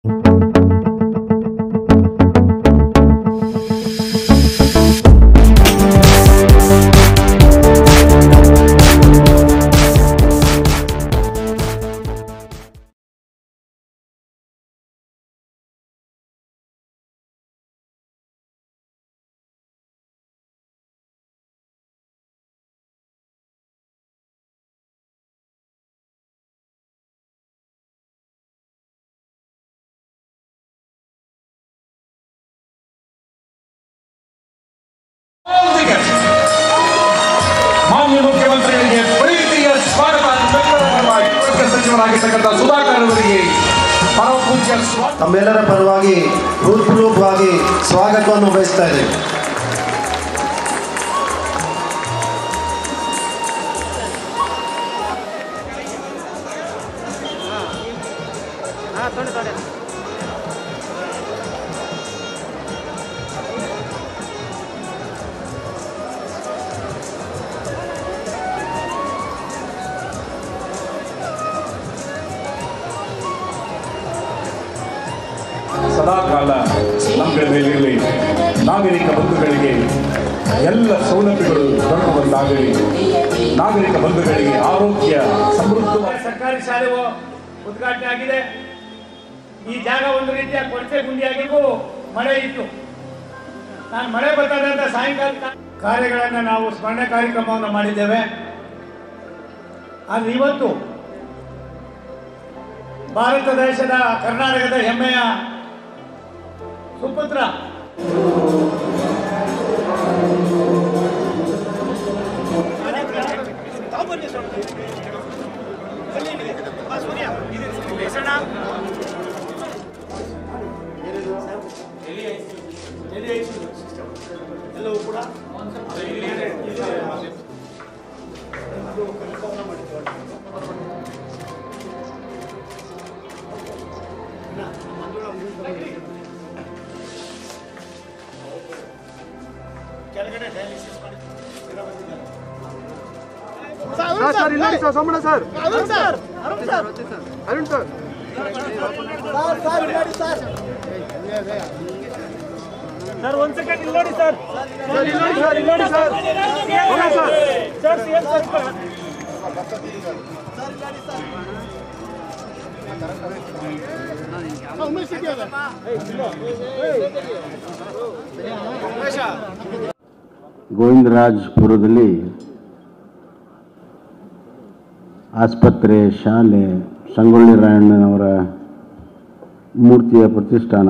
All ಮಾನ್ಯ ಮುಖ್ಯಮಂತ್ರಿಗಳಿಗೆ ಪ್ರೀತಿಯ ಸ್ವಾಗತ ಬೆಂಗಳೂರು ಪರವಾಗಿ ಆರೋಗ್ಯ ಸಚಿವರಾಗಿರ್ತಕ್ಕಂಥ ಸುಧಾಕರ್ ಅವರಿಗೆ ಪರಮ ಪೂಜ್ಯ ಸ್ವಾಗತ ತಮ್ಮೆಲ್ಲರ ಪರವಾಗಿ ಹೃತ್ಪೂರ್ವಕವಾಗಿ ಸ್ವಾಗತವನ್ನು ಬಯಸ್ತಾ ಇದ್ದೇವೆ ಸದಾಕಾಲ ನಮ್ಮ ಮೇಲಿರಲಿ ನಾಗರಿಕ ಬಂಧುಗಳಿಗೆ ಎಲ್ಲ ಸೌಲಭ್ಯಗಳು ದೊರಕುವಂತಾಗಲಿ ನಾಗರಿಕ ಬಂಧುಗಳಿಗೆ ಆರೋಗ್ಯ ಸಮೃದ್ಧವಾಗಿ ಸರ್ಕಾರಿ ಶಾಲೆ ಉದ್ಘಾಟನೆ ಆಗಿದೆ ಈ ಜಾಗ ಒಂದು ರೀತಿಯ ಕೊರತೆ ಗುಂಡಿಯಾಗಿಗೂ ಮಳೆ ಇತ್ತು ನಾನು ಮಳೆ ಬರ್ತದೆ ಅಂತ ಸಾಯಂಕಾಲ ಕಾರ್ಯಗಳನ್ನು ನಾವು ಸ್ಮರಣೆ ಕಾರ್ಯಕ್ರಮವನ್ನು ಮಾಡಿದ್ದೇವೆ ಆದರೆ ಇವತ್ತು ಭಾರತ ದೇಶದ ಕರ್ನಾಟಕದ ಹೆಮ್ಮೆಯ ಸುಪುತ್ರ ಸರ್ ಇಲ್ಲಿ ನೋಡಿ sir Somanna sir Arun sir sir ಒಂದ್ ಸೆಕೆಂಡ್ ಇಲ್ಲಿ ನೋಡಿ ಸರ್ ಸರ್ ಇಲ್ಲಿ ನೋಡಿ ಸರ್ ಇಲ್ಲಿ ನೋಡಿ sir Somanna sir sir C M sir ಗೋವಿಂದರಾಜ್ಪುರದಲ್ಲಿ ಆಸ್ಪತ್ರೆ ಶಾಲೆ ಸಂಗೊಳ್ಳಿ ರಾಯಣ್ಣನವರ ಮೂರ್ತಿಯ ಪ್ರತಿಷ್ಠಾನ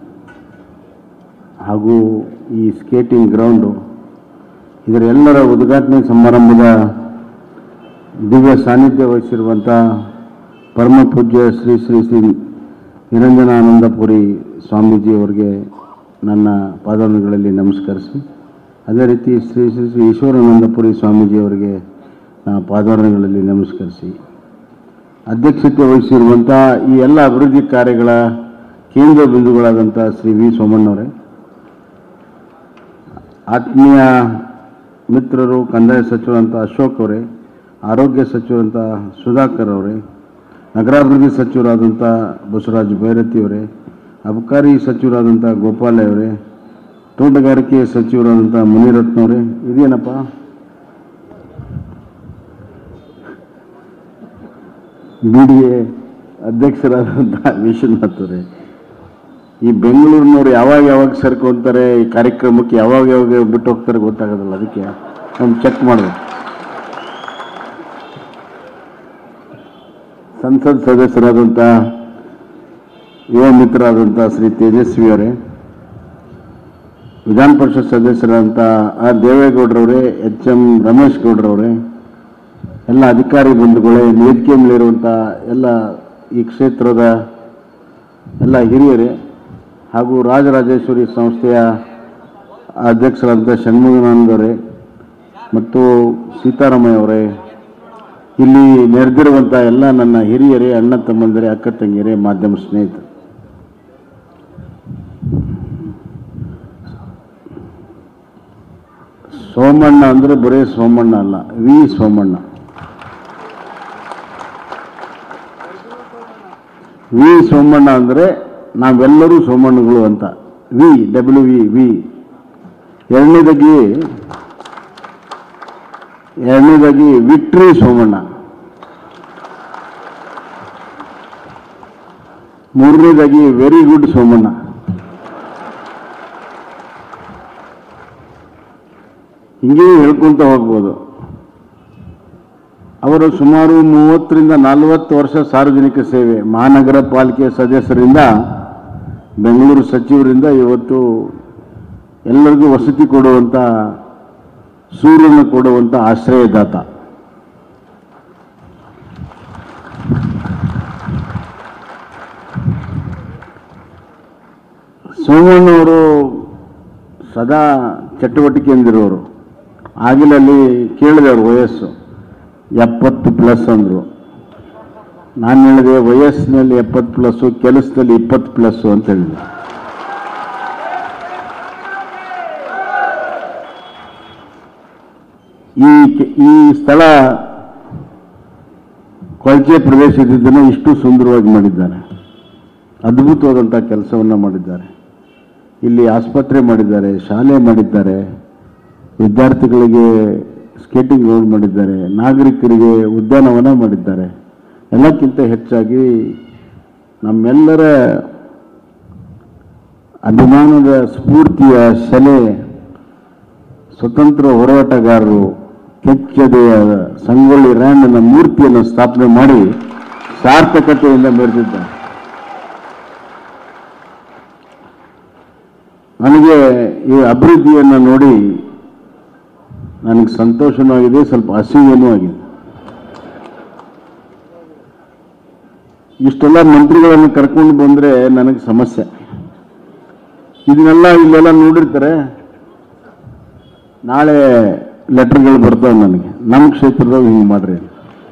ಹಾಗೂ ಈ ಸ್ಕೇಟಿಂಗ್ ಗ್ರೌಂಡು ಇದರ ಎಲ್ಲರ ಉದ್ಘಾಟನೆ ಸಮಾರಂಭದ ದಿವ್ಯ ಸಾನ್ನಿಧ್ಯ ವಹಿಸಿರುವಂಥ ಪರಮ ಪೂಜ್ಯ ಶ್ರೀ ಶ್ರೀ ಶ್ರೀ ನಿರಂಜನಾನಂದಪುರಿ ಸ್ವಾಮೀಜಿಯವರಿಗೆ ನನ್ನ ಪಾದಾನುಗಳಲ್ಲಿ ನಮಸ್ಕರಿಸಿ ಅದೇ ರೀತಿ ಶ್ರೀ ಶ್ರೀ ಶ್ರೀ ಈಶ್ವರಾನಂದಪುರಿ ಸ್ವಾಮೀಜಿಯವರಿಗೆ ನನ್ನ ಪಾದಾರಣಗಳಲ್ಲಿ ನಮಸ್ಕರಿಸಿ ಅಧ್ಯಕ್ಷತೆ ವಹಿಸಿರುವಂಥ ಈ ಎಲ್ಲ ಅಭಿವೃದ್ಧಿ ಕಾರ್ಯಗಳ ಕೇಂದ್ರ ಬಿಂದುಗಳಾದಂಥ ಶ್ರೀ ವಿ ಸೋಮಣ್ಣವರೇ ಆತ್ಮೀಯ ಮಿತ್ರರು ಕಂದಾಯ ಸಚಿವರಂತ ಅಶೋಕ್ ಅವರೇ ಆರೋಗ್ಯ ಸಚಿವರಂತ ಸುಧಾಕರ್ ಅವರೇ ನಗರಾಭಿವೃದ್ಧಿ ಸಚಿವರಾದಂಥ ಬಸವರಾಜ್ ಭೈರತಿ ಅವರೇ ಅಬಕಾರಿ ಸಚಿವರಾದಂಥ ಗೋಪಾಲ ಅವರೇ ತೋಟಗಾರಿಕೆ ಸಚಿವರಾದಂಥ ಮುನಿರತ್ನವರೇ ಇದೇನಪ್ಪ ಬಿ ಡಿ ಎ ಅಧ್ಯಕ್ಷರಾದಂಥ ವಿಶ್ವನಾಥ್ ಅವರೇ ಈ ಬೆಂಗಳೂರಿನವ್ರು ಯಾವಾಗ ಯಾವಾಗ ಸೇರ್ಕೊಂತಾರೆ ಈ ಕಾರ್ಯಕ್ರಮಕ್ಕೆ ಯಾವಾಗ ಯಾವಾಗ ಬಿಟ್ಟು ಹೋಗ್ತಾರೆ ಗೊತ್ತಾಗೋದಿಲ್ಲ ಅದಕ್ಕೆ ನಾವು ಚೆಕ್ ಮಾಡಬೇಕು ಸಂಸತ್ ಸದಸ್ಯರಾದಂಥ ಯುವ ಮಿತ್ರರಾದಂಥ ಶ್ರೀ ತೇಜಸ್ವಿ ಅವರೇ ವಿಧಾನ ಪರಿಷತ್ ಸದಸ್ಯರಾದಂಥ ಆರ್ ದೇವೇಗೌಡರವರೇ ಎಚ್ ಎಂ ರಮೇಶ್ ಗೌಡ್ರವರೇ ಎಲ್ಲ ಅಧಿಕಾರಿ ಬಂಧುಗಳೇ ವೇದಿಕೆ ಮೇಲಿರುವಂಥ ಎಲ್ಲ ಈ ಕ್ಷೇತ್ರದ ಎಲ್ಲ ಹಿರಿಯರೇ ಹಾಗೂ ರಾಜರಾಜೇಶ್ವರಿ ಸಂಸ್ಥೆಯ ಅಧ್ಯಕ್ಷರಾದಂಥ ಷಣ್ಮುಗಾನಂದವರೇ ಮತ್ತು ಸೀತಾರಾಮಯ್ಯ ಅವರೇ ಇಲ್ಲಿ ನೆರೆದಿರುವಂಥ ಎಲ್ಲ ನನ್ನ ಹಿರಿಯರೇ ಅಣ್ಣ ತಮ್ಮಂದಿರೇ ಅಕ್ಕ ತಂಗಿಯರೇ ಮಾಧ್ಯಮ ಸ್ನೇಹಿತರು ಸೋಮಣ್ಣ ಅಂದರೆ ಬರೀ ಸೋಮಣ್ಣ ಅಲ್ಲ ವಿ ಸೋಮಣ್ಣ ವಿ ಸೋಮಣ್ಣ ಅಂದರೆ ನಾವೆಲ್ಲರೂ ಸೋಮಣ್ಣಗಳು ಅಂತ ವಿ ಡಬ್ಲ್ಯೂ ವಿ ವಿ ಎರಡನೇದಾಗಿ ಎರಡನೇದಾಗಿ ವಿಕ್ಟ್ರಿ ಸೋಮಣ್ಣ ಮೂರನೇದಾಗಿ ವೆರಿ ಗುಡ್ ಸೋಮಣ್ಣ ಹಿಂಗೆ ಹೇಳ್ಕೊಂತ ಹೋಗ್ಬೋದು ಅವರು ಸುಮಾರು ಮೂವತ್ತರಿಂದ ನಲವತ್ತು ವರ್ಷ ಸಾರ್ವಜನಿಕ ಸೇವೆ ಮಹಾನಗರ ಪಾಲಿಕೆ ಸದಸ್ಯರಿಂದ ಬೆಂಗಳೂರು ಸಚಿವರಿಂದ ಇವತ್ತು ಎಲ್ಲರಿಗೂ ವಸತಿ ಕೊಡುವಂಥ ಸೂರ್ಯನ ಕೊಡುವಂಥ ಆಶ್ರಯದಾತ ಸೋಮಣ್ಣವರು ಸದಾ ಚಟುವಟಿಕೆಯಿಂದಿರೋರು ಆಗಿಲಲ್ಲಿ ಕೇಳಿದೆ ಅವ್ರ ವಯಸ್ಸು ಎಪ್ಪತ್ತು ಪ್ಲಸ್ ಅಂದರು ನಾನು ಹೇಳಿದೆ ವಯಸ್ಸಿನಲ್ಲಿ ಎಪ್ಪತ್ತು ಪ್ಲಸ್ಸು ಕೆಲಸದಲ್ಲಿ ಇಪ್ಪತ್ತು ಪ್ಲಸ್ಸು ಅಂತ ಹೇಳಿದೆ ಈ ಕೆ- ಈ ಸ್ಥಳ ಕೊಳಚೆ ಪ್ರದೇಶದಿದ್ದನ್ನು ಇಷ್ಟು ಸುಂದರವಾಗಿ ಮಾಡಿದ್ದಾರೆ ಅದ್ಭುತವಾದಂಥ ಕೆಲಸವನ್ನು ಮಾಡಿದ್ದಾರೆ ಇಲ್ಲಿ ಆಸ್ಪತ್ರೆ ಮಾಡಿದ್ದಾರೆ ಶಾಲೆ ಮಾಡಿದ್ದಾರೆ ವಿದ್ಯಾರ್ಥಿಗಳಿಗೆ ಸ್ಕೇಟಿಂಗ್ ರೋಡ್ ಮಾಡಿದ್ದಾರೆ ನಾಗರಿಕರಿಗೆ ಉದ್ಯಾನವನ ಮಾಡಿದ್ದಾರೆ ಎಲ್ಲಕ್ಕಿಂತ ಹೆಚ್ಚಾಗಿ ನಮ್ಮೆಲ್ಲರ ಅಭಿಮಾನದ ಸ್ಫೂರ್ತಿಯ ಸೆಲೆ ಸ್ವತಂತ್ರ ಹೋರಾಟಗಾರರು ಕೆಚ್ಚದೆಯ ಸಂಗೊಳ್ಳಿ ರಾಯಣ್ಣನ ಮೂರ್ತಿಯನ್ನು ಸ್ಥಾಪನೆ ಮಾಡಿ ಸಾರ್ಥಕತೆಯಿಂದ ಮೆರೆದಿದ್ದಾರೆ ನನಗೆ ಈ ಅಭಿವೃದ್ಧಿಯನ್ನು ನೋಡಿ ನನಗೆ ಸಂತೋಷನೂ ಆಗಿದೆ ಸ್ವಲ್ಪ ಹಸಿವೇನೂ ಆಗಿದೆ ಇಷ್ಟೆಲ್ಲ ಮಂತ್ರಿಗಳನ್ನು ಕರ್ಕೊಂಡು ಬಂದರೆ ನನಗೆ ಸಮಸ್ಯೆ ಇದನ್ನೆಲ್ಲ ಇಲ್ಲೆಲ್ಲ ನೋಡಿರ್ತಾರೆ ನಾಳೆ ಲೆಟರ್ಗಳು ಬರ್ತಾವೆ ನನಗೆ ನಮ್ಮ ಕ್ಷೇತ್ರದಾಗ ಹಿಂಗೆ ಮಾಡ್ರಿ ಅಂತ.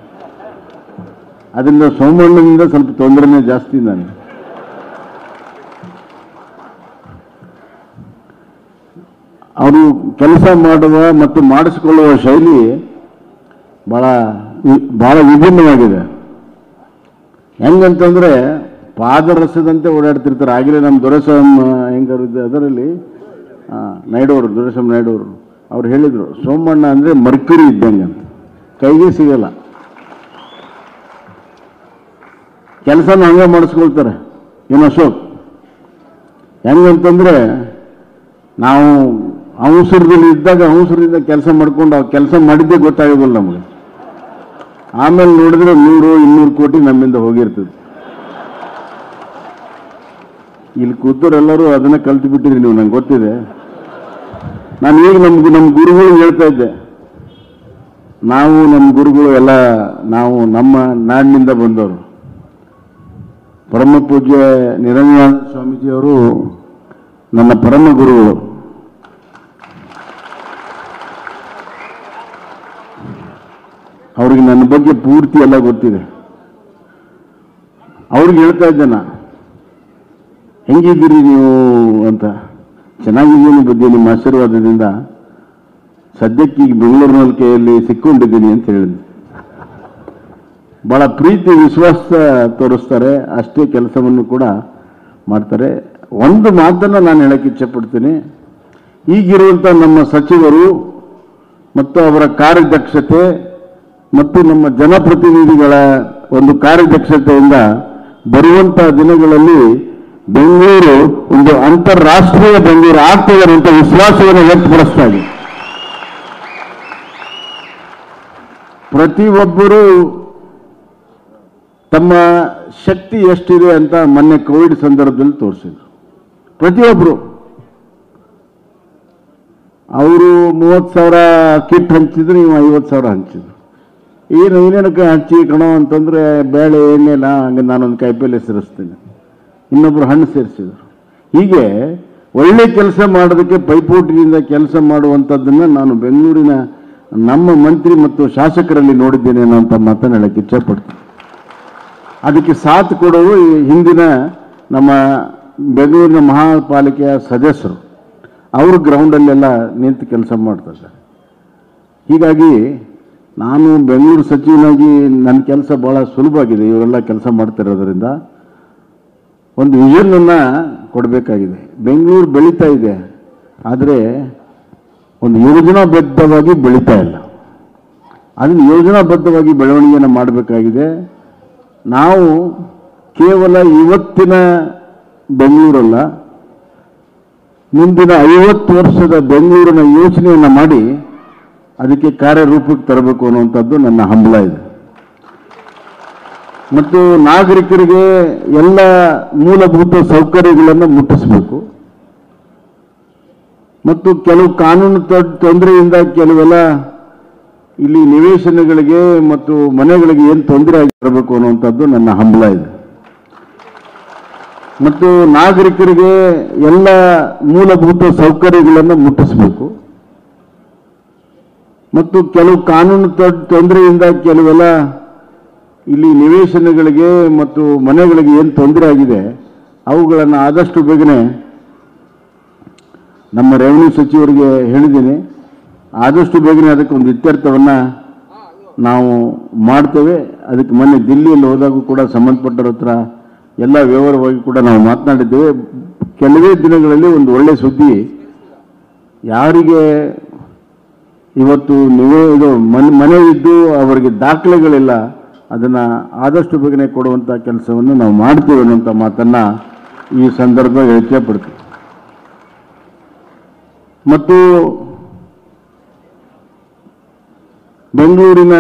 ಅದರಿಂದ ಸೋಮಣ್ಣನಿಂದ ಸ್ವಲ್ಪ ತೊಂದರೆನೇ ಜಾಸ್ತಿ ನನಗೆ ಅವರು ಕೆಲಸ ಮಾಡುವ ಮತ್ತು ಮಾಡಿಸಿಕೊಳ್ಳುವ ಶೈಲಿ ಭಾಳ ವಿ- ಭಾಳ ವಿಭಿನ್ನವಾಗಿದೆ ಹೆಂಗಂತಂದ್ರೆ ಪಾದರಸದಂತೆ ಓಡಾಡ್ತಿರ್ತಾರೆ ಆಗಲೇ ನಮ್ಮ ದೊರೆಸ್ವಾಮ ಹೆಂಗಾರಿದ್ದೆ ಅದರಲ್ಲಿ ಆ, ನಾಯ್ಡವರು ದೊರೆಸ್ವಾಮಿ ನಾಯ್ಡವರು ಅವ್ರು ಹೇಳಿದರು ಸೋಮಣ್ಣ ಅಂದರೆ ಮರ್ಕರಿ ಇದ್ದಂಗೆ ಅಂತ ಕೈಗೆ ಸಿಗಲ್ಲ ಕೆಲಸನ ಹಂಗೆ ಮಾಡಿಸ್ಕೊಳ್ತಾರೆ ಏನು ಅಶೋಕ್ ಹೆಂಗಂತಂದ್ರೆ ನಾವು ಅವಸರದಲ್ಲಿ ಇದ್ದಾಗ ಅವಸರದಿಂದ ಕೆಲಸ ಮಾಡ್ಕೊಂಡು ಆ ಕೆಲಸ ಮಾಡಿದ್ದೇ ಗೊತ್ತಾಗೋದಿಲ್ಲ ನಮಗೆ ಆಮೇಲೆ ನೋಡಿದ್ರೆ ನೂರು ಇನ್ನೂರು ಕೋಟಿ ನಮ್ಮಿಂದ ಹೋಗಿರ್ತದೆ ಇಲ್ಲಿ ಕೂತವರೆಲ್ಲರೂ ಅದನ್ನ ಕಲ್ತು ಬಿಟ್ಟಿರಿ ನೀವು ನಂಗೆ ಗೊತ್ತಿದೆ ನಾನು ಈಗ ನಮ್ಗೆ ನಮ್ಮ ಗುರುಗಳು ಹೇಳ್ತಾ ಇದ್ದೆ ನಾವು ನಮ್ಮ ಗುರುಗಳು ಎಲ್ಲ ನಾವು ನಮ್ಮ ನಾಡಿನಿಂದ ಬಂದವರು ಪರಮ ಪೂಜ್ಯ ನಿರಂಜನಾಥ ಸ್ವಾಮೀಜಿಯವರು ನನ್ನ ಪರಮ ಗುರುಗಳು ಅವ್ರಿಗೆ ನನ್ನ ಬಗ್ಗೆ ಪೂರ್ತಿ ಎಲ್ಲ ಗೊತ್ತಿದೆ ಅವ್ರಿಗೆ ಹೇಳ್ತಾ ಇದ್ದೆ ನಾ ಹೆಂಗಿದ್ದೀರಿ ನೀವು ಅಂತ ಚೆನ್ನಾಗಿದ್ದೀನಿ ಬಗ್ಗೆ ನಿಮ್ಮ ಆಶೀರ್ವಾದದಿಂದ ಸದ್ಯಕ್ಕೆ ಈಗ ಬೆಂಗಳೂರಿನಲ್ಲಿ ಕೈಯಲ್ಲಿ ಸಿಕ್ಕೊಂಡಿದ್ದೀನಿ ಅಂತ ಹೇಳಿದೆ ಬಹಳ ಪ್ರೀತಿ ವಿಶ್ವಾಸ ತೋರಿಸ್ತಾರೆ ಅಷ್ಟೇ ಕೆಲಸವನ್ನು ಕೂಡ ಮಾಡ್ತಾರೆ ಒಂದು ಮಾತನ್ನು ನಾನು ಹೇಳಕ್ಕೆ ಇಚ್ಛೆಪಡ್ತೀನಿ ಈಗಿರುವಂಥ ನಮ್ಮ ಸಚಿವರು ಮತ್ತು ಅವರ ಕಾರ್ಯದಕ್ಷತೆ ಮತ್ತು ನಮ್ಮ ಜನಪ್ರತಿನಿಧಿಗಳ ಒಂದು ಕಾರ್ಯದಕ್ಷತೆಯಿಂದ ಬರುವಂತ ದಿನಗಳಲ್ಲಿ ಬೆಂಗಳೂರು ಒಂದು ಅಂತಾರಾಷ್ಟ್ರೀಯ ಬೆಂಗಳೂರು ಆಗ್ತದೆ ಅನ್ನುವಂಥ ವಿಶ್ವಾಸವನ್ನು ವ್ಯಕ್ತಪಡಿಸ್ತಾ ಇದೆ ಪ್ರತಿಯೊಬ್ಬರು ತಮ್ಮ ಶಕ್ತಿ ಎಷ್ಟಿದೆ ಅಂತ ಮೊನ್ನೆ ಕೋವಿಡ್ ಸಂದರ್ಭದಲ್ಲಿ ತೋರಿಸಿದ್ರು ಪ್ರತಿಯೊಬ್ಬರು ಅವರು ಮೂವತ್ತು ಸಾವಿರ ಕಿಟ್ ಹಂಚಿದ್ರು ನೀವು ಐವತ್ತು ಸಾವಿರ ಹಂಚಿದ್ರು ಏನು ಏನೇನಕ್ಕೆ ಹಂಚಿ ಕಣೋ ಅಂತಂದ್ರೆ ಬೇಳೆ ಎಣ್ಣೆಲ್ಲ ಹಂಗೆ ನಾನೊಂದು ಕಾಯಿಪಲ್ಲೆ ಸೇರಿಸ್ತೀನಿ ಇನ್ನೊಬ್ರು ಹಣ್ಣು ಸೇರಿಸಿದ್ರು ಹೀಗೆ ಒಳ್ಳೆ ಕೆಲಸ ಮಾಡೋದಕ್ಕೆ ಪೈಪೋಟಿಯಿಂದ ಕೆಲಸ ಮಾಡುವಂಥದ್ದನ್ನ ನಾನು ಬೆಂಗಳೂರಿನ ನಮ್ಮ ಮಂತ್ರಿ ಮತ್ತು ಶಾಸಕರಲ್ಲಿ ನೋಡಿದ್ದೇನೆ ಅನ್ನೋಂಥ ಮಾತನ್ನು ಹೇಳಕ್ಕೆ ಇಚ್ಛೆಪಡ್ತೀನಿ ಅದಕ್ಕೆ ಸಾಥ್ ಕೊಡೋರು ಈ ಹಿಂದಿನ ನಮ್ಮ ಬೆಂಗಳೂರಿನ ಮಹಾಪಾಲಿಕೆಯ ಸದಸ್ಯರು ಅವರು ಗ್ರೌಂಡಲ್ಲೆಲ್ಲ ನಿಂತು ಕೆಲಸ ಮಾಡ್ತಾರೆ ಹೀಗಾಗಿ ನಾನು ಬೆಂಗಳೂರು ಸಚಿವನಾಗಿ ನನ್ನ ಕೆಲಸ ಭಾಳ ಸುಲಭ ಆಗಿದೆ ಇವರೆಲ್ಲ ಕೆಲಸ ಮಾಡ್ತಿರೋದ್ರಿಂದ ಒಂದು ವಿಷನನ್ನು ಕೊಡಬೇಕಾಗಿದೆ ಬೆಂಗಳೂರು ಬೆಳೀತಾ ಇದೆ ಆದರೆ ಒಂದು ಯೋಜನಾಬದ್ಧವಾಗಿ ಬೆಳೀತಾ ಇಲ್ಲ ಅದನ್ನು ಯೋಜನಾಬದ್ಧವಾಗಿ ಬೆಳವಣಿಗೆಯನ್ನು ಮಾಡಬೇಕಾಗಿದೆ ನಾವು ಕೇವಲ ಇವತ್ತಿನ ಬೆಂಗಳೂರಲ್ಲ ಮುಂದಿನ ಐವತ್ತು ವರ್ಷದ ಬೆಂಗಳೂರಿನ ಯೋಚನೆಯನ್ನು ಮಾಡಿ ಅದಕ್ಕೆ ಕಾರ್ಯರೂಪಕ್ಕೆ ತರಬೇಕು ಅನ್ನುವಂಥದ್ದು ನನ್ನ ಹಂಬಲ ಇದೆ ಮತ್ತು ನಾಗರಿಕರಿಗೆ ಎಲ್ಲ ಮೂಲಭೂತ ಸೌಕರ್ಯಗಳನ್ನು ಮುಟ್ಟಿಸಬೇಕು ಮತ್ತು ಕೆಲವು ಕಾನೂನು ತೊ- ತೊಂದರೆಯಿಂದ ಕೆಲವೆಲ್ಲ ಇಲ್ಲಿ ನಿವೇಶನಗಳಿಗೆ ಮತ್ತು ಮನೆಗಳಿಗೆ ಏನು ತೊಂದರೆ ಆಗಿರಬೇಕು ಅನ್ನುವಂಥದ್ದು ನನ್ನ ಹಂಬಲ ಇದೆ ಮತ್ತು ನಾಗರಿಕರಿಗೆ ಎಲ್ಲ ಮೂಲಭೂತ ಸೌಕರ್ಯಗಳನ್ನು ಮುಟ್ಟಿಸಬೇಕು ಮತ್ತು ಕೆಲವು ಕಾನೂನು ತೊ- ತೊಂದರೆಯಿಂದ ಕೆಲವೆಲ್ಲ ಇಲ್ಲಿ ನಿವೇಶನಗಳಿಗೆ ಮತ್ತು ಮನೆಗಳಿಗೆ ಏನು ತೊಂದರೆ ಆಗಿದೆ ಅವುಗಳನ್ನು ಆದಷ್ಟು ಬೇಗನೆ ನಮ್ಮ ರೆವಿನ್ಯೂ ಸಚಿವರಿಗೆ ಹೇಳಿದ್ದೀನಿ ಆದಷ್ಟು ಬೇಗನೆ ಅದಕ್ಕೆ ಒಂದು ಇತ್ಯರ್ಥವನ್ನು ನಾವು ಮಾಡ್ತೇವೆ ಅದಕ್ಕೆ ಮೊನ್ನೆ ದಿಲ್ಲಿಯಲ್ಲಿ ಹೋದಾಗೂ ಕೂಡ ಸಂಬಂಧಪಟ್ಟರ ಹತ್ರ ಎಲ್ಲ ವಿವರವಾಗಿ ಕೂಡ ನಾವು ಮಾತನಾಡಿದ್ದೇವೆ ಕೆಲವೇ ದಿನಗಳಲ್ಲಿ ಒಂದು ಒಳ್ಳೆ ಸುದ್ದಿ ಯಾರಿಗೆ ಇವತ್ತು ನೀವೇ ಇದು ಮನೆ ಮನೆ ಇದ್ದು ಅವರಿಗೆ ದಾಖಲೆಗಳಿಲ್ಲ ಅದನ್ನು ಆದಷ್ಟು ಬೇಗನೆ ಕೊಡುವಂಥ ಕೆಲಸವನ್ನು ನಾವು ಮಾಡ್ತೇವೆ ಅನ್ನುವಂಥ ಮಾತನ್ನು ಈ ಸಂದರ್ಭ ಹೇಳಿಕೆ ಪಡ್ತೀವಿ ಮತ್ತು ಬೆಂಗಳೂರಿನ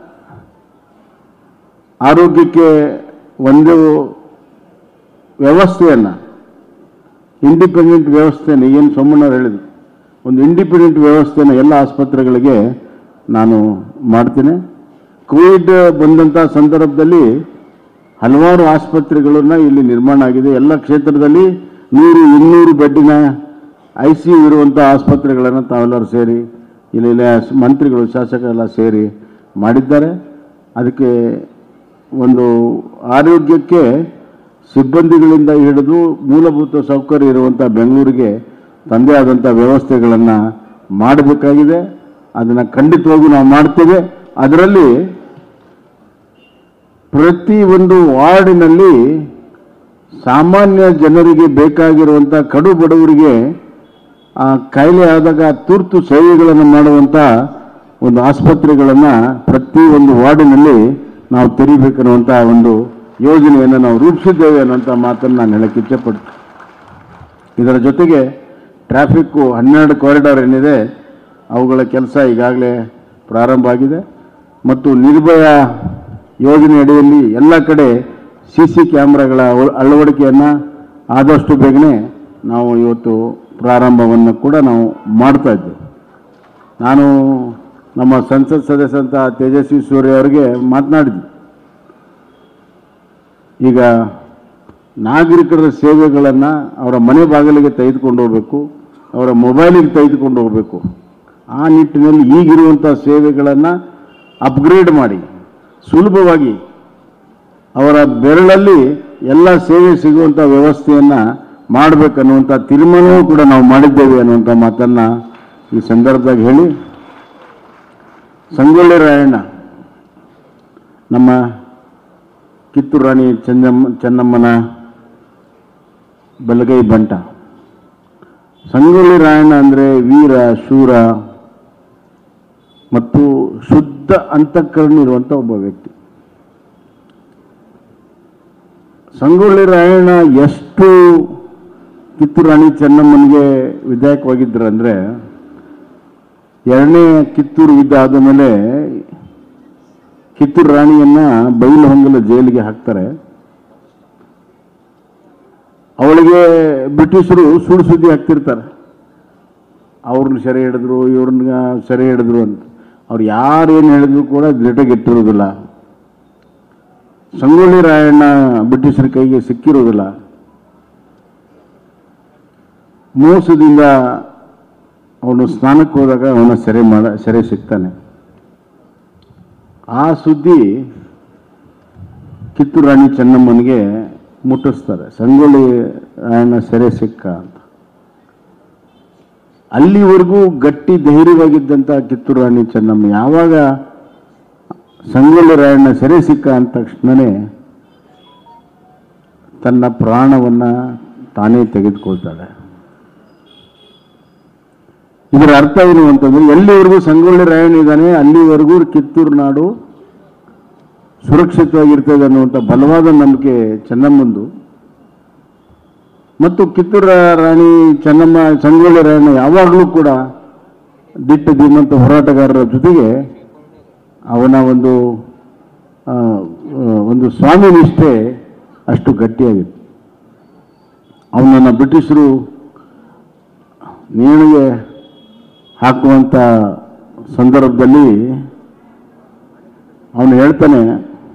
ಆರೋಗ್ಯಕ್ಕೆ ಒಂದು ವ್ಯವಸ್ಥೆಯನ್ನು ಇಂಡಿಪೆಂಡೆಂಟ್ ವ್ಯವಸ್ಥೆಯನ್ನು ಏನು ಸೋಮಣ್ಣವ್ರು ಹೇಳಿದ್ರು ಒಂದು ಇಂಡಿಪೆಂಡೆಂಟ್ ವ್ಯವಸ್ಥೆಯನ್ನು ಎಲ್ಲ ಆಸ್ಪತ್ರೆಗಳಿಗೆ ನಾನು ಮಾಡ್ತೇನೆ ಕೋವಿಡ್ ಬಂದಂಥ ಸಂದರ್ಭದಲ್ಲಿ ಹಲವಾರು ಆಸ್ಪತ್ರೆಗಳನ್ನ ಇಲ್ಲಿ ನಿರ್ಮಾಣ ಆಗಿದೆ ಎಲ್ಲ ಕ್ಷೇತ್ರದಲ್ಲಿ ನೂರು ಇನ್ನೂರು ಬೆಡ್ಡಿನ ಐ ಸಿ ಯು ಇರುವಂಥ ಆಸ್ಪತ್ರೆಗಳನ್ನು ತಾವೆಲ್ಲರೂ ಸೇರಿ ಇಲ್ಲಿ ಇಲ್ಲಿ ಮಂತ್ರಿಗಳು ಶಾಸಕರೆಲ್ಲ ಸೇರಿ ಮಾಡಿದ್ದಾರೆ ಅದಕ್ಕೆ ಒಂದು ಆರೋಗ್ಯಕ್ಕೆ ಸಿಬ್ಬಂದಿಗಳಿಂದ ಹಿಡಿದು ಮೂಲಭೂತ ಸೌಕರ್ಯ ಇರುವಂಥ ಬೆಂಗಳೂರಿಗೆ ತಂದೆ ಆದಂಥ ವ್ಯವಸ್ಥೆಗಳನ್ನು ಮಾಡಬೇಕಾಗಿದೆ ಅದನ್ನು ಖಂಡಿತವಾಗೂ ನಾವು ಮಾಡ್ತೇವೆ ಅದರಲ್ಲಿ ಪ್ರತಿ ಒಂದು ವಾರ್ಡಿನಲ್ಲಿ ಸಾಮಾನ್ಯ ಜನರಿಗೆ ಬೇಕಾಗಿರುವಂಥ ಕಡು ಬಡವರಿಗೆ ಆ ಕಾಯಿಲೆ ಆದಾಗ ತುರ್ತು ಸೇವೆಗಳನ್ನು ಮಾಡುವಂಥ ಒಂದು ಆಸ್ಪತ್ರೆಗಳನ್ನು ಪ್ರತಿ ಒಂದು ವಾರ್ಡಿನಲ್ಲಿ ನಾವು ತೆರೀಬೇಕನ್ನುವಂಥ ಒಂದು ಯೋಜನೆಯನ್ನು ನಾವು ರೂಪಿಸಿದ್ದೇವೆ ಅನ್ನುವಂಥ ಮಾತನ್ನು ನಾನು ಹೇಳಕ್ಕೆ ಇಚ್ಛೆಪಡ್ತೀನಿ ಇದರ ಜೊತೆಗೆ ಟ್ರಾಫಿಕ್ಕು ಹನ್ನೆರಡು ಕಾರಿಡಾರ್ ಏನಿದೆ ಅವುಗಳ ಕೆಲಸ ಈಗಾಗಲೇ ಪ್ರಾರಂಭ ಆಗಿದೆ ಮತ್ತು ನಿರ್ಭಯ ಯೋಜನೆ ಅಡಿಯಲ್ಲಿ ಎಲ್ಲ ಕಡೆ ಸಿ ಸಿ ಕ್ಯಾಮ್ರಾಗಳ ಅಳ- ಅಳವಡಿಕೆಯನ್ನು ಆದಷ್ಟು ಬೇಗನೆ ನಾವು ಇವತ್ತು ಪ್ರಾರಂಭವನ್ನು ಕೂಡ ನಾವು ಮಾಡ್ತಾ ಇದ್ದೇವೆ ನಾನು ನಮ್ಮ ಸಂಸತ್ ಸದಸ್ಯಂತ ತೇಜಸ್ವಿ ಸೂರ್ಯ ಅವರಿಗೆ ಮಾತನಾಡಿದ್ದೆ ಈಗ ನಾಗರಿಕರ ಸೇವೆಗಳನ್ನು ಅವರ ಮನೆ ಬಾಗಿಲಿಗೆ ತೆಗೆದುಕೊಂಡು ಹೋಗಬೇಕು ಅವರ ಮೊಬೈಲಿಗೆ ತೆಗೆದುಕೊಂಡು ಹೋಗಬೇಕು ಆ ನಿಟ್ಟಿನಲ್ಲಿ ಈಗಿರುವಂಥ ಸೇವೆಗಳನ್ನು ಅಪ್ಗ್ರೇಡ್ ಮಾಡಿ ಸುಲಭವಾಗಿ ಅವರ ಬೆರಳಲ್ಲಿ ಎಲ್ಲ ಸೇವೆ ಸಿಗುವಂಥ ವ್ಯವಸ್ಥೆಯನ್ನು ಮಾಡಬೇಕನ್ನುವಂಥ ತೀರ್ಮಾನವೂ ಕೂಡ ನಾವು ಮಾಡಿದ್ದೇವೆ ಅನ್ನುವಂಥ ಮಾತನ್ನು ಈ ಸಂದರ್ಭದಾಗ ಹೇಳಿ ಸಂಗೊಳ್ಳಿ ರಾಯಣ್ಣ ನಮ್ಮ ಕಿತ್ತೂರು ರಾಣಿ ಚೆನ್ನಮ್ಮ ಚೆನ್ನಮ್ಮನ ಬಲಗೈ ಬಂಟ ಸಂಗೊಳ್ಳಿ ರಾಯಣ್ಣ ಅಂದರೆ ವೀರ ಶೂರ ಮತ್ತು ಶುದ್ಧ ಅಂತಃಕರಣ ಇರುವಂಥ ಒಬ್ಬ ವ್ಯಕ್ತಿ ಸಂಗೊಳ್ಳಿ ರಾಯಣ್ಣ ಎಷ್ಟು ಕಿತ್ತೂರು ರಾಣಿ ಚೆನ್ನಮ್ಮನಿಗೆ ವಿಧಾಯಕವಾಗಿದ್ದರು ಅಂದರೆ ಎರಡನೇ ಕಿತ್ತೂರು ಯುದ್ಧ ಆದ ಮೇಲೆ ಕಿತ್ತೂರು ರಾಣಿಯನ್ನ ಬೈಲಹೊಂಗಲ ಜೈಲಿಗೆ ಹಾಕ್ತಾರೆ ಅವಳಿಗೆ ಬ್ರಿಟಿಷರು ಸುಳ್ಳು ಸುದ್ದಿ ಹಾಕ್ತಿರ್ತಾರೆ ಅವ್ರನ್ನ ಸೆರೆ ಹಿಡಿದ್ರು ಇವ್ರನ್ನ ಸೆರೆ ಹಿಡಿದ್ರು ಅಂತ ಅವ್ರು ಯಾರೇನು ಹೇಳಿದ್ರು ಕೂಡ ದಿಟಗಿಟ್ಟಿರೋದಿಲ್ಲ ಸಂಗೊಳ್ಳಿ ರಾಯಣ್ಣ ಬ್ರಿಟಿಷರ ಕೈಗೆ ಸಿಕ್ಕಿರೋದಿಲ್ಲ ಮೋಸದಿಂದ ಅವನು ಸ್ನಾನಕ್ಕೆ ಹೋದಾಗ ಅವನ ಸೆರೆ ಮಾಡ ಸೆರೆ ಸಿಗ್ತಾನೆ ಆ ಸುದ್ದಿ ಕಿತ್ತೂರು ರಾಣಿ ಚೆನ್ನಮ್ಮನಿಗೆ ಮುಟ್ಟಿಸ್ತಾರೆ ಸಂಗೊಳ್ಳಿ ರಾಯಣ್ಣ ಸೆರೆ ಸಿಕ್ಕ ಅಂತ ಅಲ್ಲಿವರೆಗೂ ಗಟ್ಟಿ ಧೈರ್ಯವಾಗಿದ್ದಂಥ ಕಿತ್ತೂರು ರಾಣಿ ಚೆನ್ನಮ್ಮ ಯಾವಾಗ ಸಂಗೊಳ್ಳಿ ರಾಯಣ್ಣ ಸೆರೆ ಸಿಕ್ಕ ಅಂದ ತಕ್ಷಣವೇ ತನ್ನ ಪ್ರಾಣವನ್ನು ತಾನೇ ತೆಗೆದುಕೊಳ್ತಾಳೆ ಇದರ ಅರ್ಥ ಏನು ಅಂತಂದ್ರೆ ಎಲ್ಲಿವರೆಗೂ ಸಂಗೊಳ್ಳಿ ರಾಯಣ್ಣ ಇದ್ದಾನೆ ಅಲ್ಲಿವರೆಗೂ ಕಿತ್ತೂರು ನಾಡು ಸುರಕ್ಷಿತವಾಗಿರ್ತದೆ ಅನ್ನುವಂಥ ಬಲವಾದ ನಂಬಿಕೆ ಚೆನ್ನಮ್ಮಂದು ಮತ್ತು ಕಿತ್ತೂರು ರಾಣಿ ಚೆನ್ನಮ್ಮ ಸಂಗೊಳ್ಳಿ ರಾಯಣ್ಣ ಯಾವಾಗಲೂ ಕೂಡ ದಿಟ್ಟ ಧೀಮಂತ ಹೋರಾಟಗಾರರ ಜೊತೆಗೆ ಅವನ ಒಂದು ಆ, ಆ, ಒಂದು ಸ್ವಾಮಿ ನಿಷ್ಠೆ ಅಷ್ಟು ಗಟ್ಟಿಯಾಗಿತ್ತು ಅವನನ್ನು ಬ್ರಿಟಿಷರು ನೇಣಿಗೆ ಹಾಕುವಂಥ ಸಂದರ್ಭದಲ್ಲಿ ಅವನು ಹೇಳ್ತಾನೆ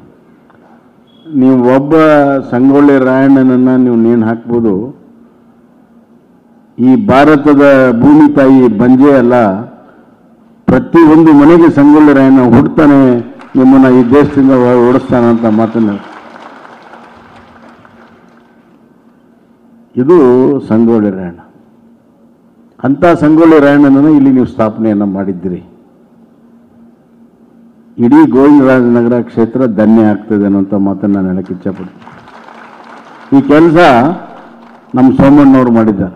ನೀವು ಒಬ್ಬ ಸಂಗೊಳ್ಳಿ ರಾಯಣ್ಣನನ್ನು ನೀವು ನೇಣು ಹಾಕ್ಬೋದು ಈ ಭಾರತದ ಭೂಮಿ ತಾಯಿ ಬಂಜೆ ಅಲ್ಲ ಪ್ರತಿಯೊಂದು ಮನೆಗೆ ಸಂಗೊಳ್ಳಿ ರಾಯಣ್ಣ ಹುಡ್ತಾನೆ ನಿಮ್ಮನ್ನ ಈ ದೇಶದಿಂದ ಹೊ- ಓಡಿಸ್ತಾನೆ ಅಂತ ಮಾತನ್ನ ಇದು ಸಂಗೊಳ್ಳಿ ರಾಯಣ್ಣ ಅಂತ ಸಂಗೊಳ್ಳಿ ರಾಯಣ್ಣನನ್ನು ಇಲ್ಲಿ ನೀವು ಸ್ಥಾಪನೆಯನ್ನು ಮಾಡಿದ್ದೀರಿ ಇಡೀ ಗೋವಿಂದರಾಜನಗರ ಕ್ಷೇತ್ರ ಧನ್ಯ ಆಗ್ತದೆ ಅನ್ನೋಂಥ ಮಾತನ್ನು ನಾನು ಹೇಳಕ್ಕೆ ಇಚ್ಛಪಡ್ತೀನಿ ಈ ಕೆಲಸ ನಮ್ಮ ಸೋಮಣ್ಣವ್ರು ಮಾಡಿದ್ದಾರೆ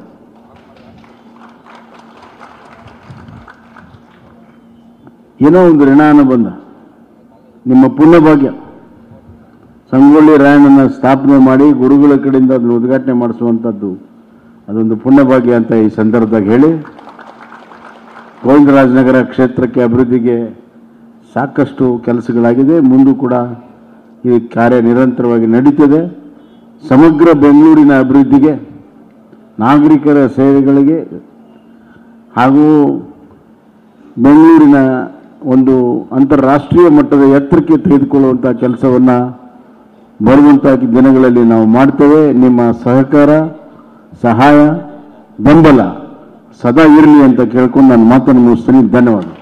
ಏನೋ ಒಂದು ಋಣಾನ ಬಂದ ನಿಮ್ಮ ಪುಣ್ಯಭಾಗ್ಯ ಸಂಗೊಳ್ಳಿ ರಾಯಣ್ಣನ ಸ್ಥಾಪನೆ ಮಾಡಿ ಗುರುಗಳ ಕಡೆಯಿಂದ ಅದನ್ನು ಉದ್ಘಾಟನೆ ಮಾಡಿಸುವಂಥದ್ದು ಅದೊಂದು ಪುಣ್ಯಭಾಗ್ಯ ಅಂತ ಈ ಸಂದರ್ಭದಾಗ ಹೇಳಿ ಗೋವಿಂದರಾಜನಗರ ಕ್ಷೇತ್ರಕ್ಕೆ ಅಭಿವೃದ್ಧಿಗೆ ಸಾಕಷ್ಟು ಕೆಲಸಗಳಾಗಿದೆ ಮುಂದೂ ಕೂಡ ಈ ಕಾರ್ಯ ನಿರಂತರವಾಗಿ ನಡೀತದೆ ಸಮಗ್ರ ಬೆಂಗಳೂರಿನ ಅಭಿವೃದ್ಧಿಗೆ ನಾಗರಿಕರ ಸೇವೆಗಳಿಗೆ ಹಾಗೂ ಬೆಂಗಳೂರಿನ ಒಂದು ಅಂತಾರಾಷ್ಟ್ರೀಯ ಮಟ್ಟದ ಎತ್ತರಕ್ಕೆ ತೆಗೆದುಕೊಳ್ಳುವಂಥ ಕೆಲಸವನ್ನು ಬರುವಂಥ ದಿನಗಳಲ್ಲಿ ನಾವು ಮಾಡ್ತೇವೆ ನಿಮ್ಮ ಸಹಕಾರ ಸಹಾಯ ಬೆಂಬಲ ಸದಾ ಇರಲಿ ಅಂತ ಕೇಳ್ಕೊಂಡು ನಾನು ಮಾತನ್ನು ಮುಗಿಸ್ತೀನಿ ಧನ್ಯವಾದ